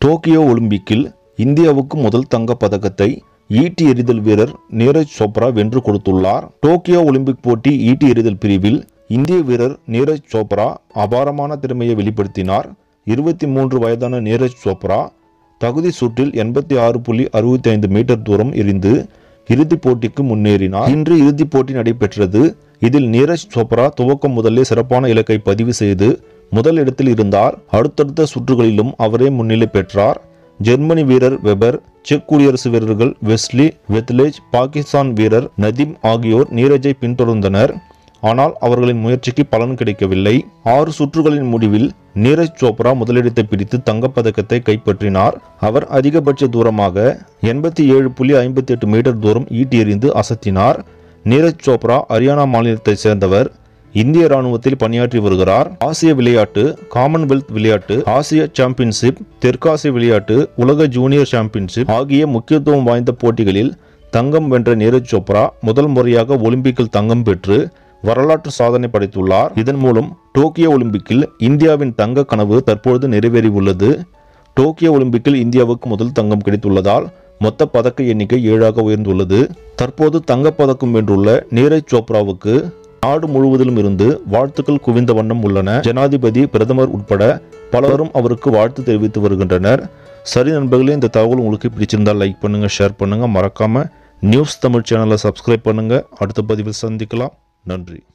Tokyo ஒலிம்பிக்கில் இந்தியாவுக்கு முதல் தங்கப் பதக்கத்தை ஈட்டி எறிதல் வீரர் நீரஜ் சோப்ரா வென்று கொடுத்துள்ளார் டோக்கியோ ஒலிம்பிக் போட்டி ஈட்டி எறிதல் பிரிவில் இந்திய வீரர் நீரஜ் சோப்ரா அபாரமான திறமையை வெளிப்படுத்தினார் இருபத்தி மூன்று வயதான நீரஜ் சோப்ரா தகுதி சுற்றில் எண்பத்தி ஆறு புள்ளி அறுபத்தி ஐந்து மீட்டர் தூரம் எறிந்து இறுதிப் போட்டிக்கு முன்னேறினார் இன்று இறுதிப் போட்டி நடைபெற்றது இதில் நீரஜ் சோப்ரா துவக்கம் முதலே சிறப்பான இலக்கை பதிவு செய்து முதல் இடத்தில் இருந்தார் அடுத்தடுத்த சுற்றுகளிலும் அவரே முன்னிலை பெற்றார் ஜெர்மனி வீரர் வெபர் செக் குடியரசு வீரர்கள் வெஸ்லி வெத்லேஜ் பாகிஸ்தான் வீரர் நதீம் ஆகியோர் நீரஜை பின்தொடர்ந்தனர் ஆனால் அவர்களின் முயற்சிக்கு பலன் கிடைக்கவில்லை ஆறு சுற்றுகளின் முடிவில் நீரஜ் சோப்ரா முதலிடத்தை பிடித்து தங்கப்பதக்கத்தை கைப்பற்றினார் அவர் அதிகபட்ச தூரமாக எண்பத்தி ஏழு புள்ளி ஐம்பத்தி எட்டு மீட்டர் தூரம் ஈட்டி எறிந்து அசத்தினார் நீரஜ் சோப்ரா ஹரியானா மாநிலத்தைச் சேர்ந்தவர் இந்திய ராணுவத்தில் பணியாற்றி வருகிறார் ஆசிய விளையாட்டு காமன்வெல்த் விளையாட்டு ஆசிய சாம்பியன்ஷிப் தெற்காசிய விளையாட்டு உலக ஜூனியர் சாம்பியன்ஷிப் ஆகிய முக்கியத்துவம் வாய்ந்த போட்டிகளில் தங்கம் வென்ற நீரஜ் சோப்ரா முதல் முறையாக ஒலிம்பிக்கில் தங்கம் பெற்று வரலாற்று சாதனை படைத்துள்ளார் இதன் மூலம் டோக்கியோ ஒலிம்பிக்கில் இந்தியாவின் தங்க கனவு தற்பொழுது நிறைவேறியுள்ளது டோக்கியோ ஒலிம்பிக்கில் இந்தியாவுக்கு முதல் தங்கம் கிடைத்துள்ளதால் மொத்த பதக்க எண்ணிக்கை ஏழாக உயர்ந்துள்ளது தற்போது தங்கப்பதக்கம் வென்றுள்ள நீரஜ் சோப்ராவுக்கு நாடு முழுவதிலும் இருந்து வாழ்த்துக்கள் குவிந்த வண்ணம் உள்ளன ஜனாதிபதி பிரதமர் உட்பட பலரும் அவருக்கு வாழ்த்து தெரிவித்து வருகின்றனர் சரி நண்பர்களே இந்த தகவல் உங்களுக்கு பிடிச்சிருந்தால் லைக் பண்ணுங்க ஷேர் பண்ணுங்க மறக்காம நியூஸ் தமிழ் சேனலை சப்ஸ்கிரைப் பண்ணுங்க அடுத்த பதிவில் சந்திக்கலாம் நன்றி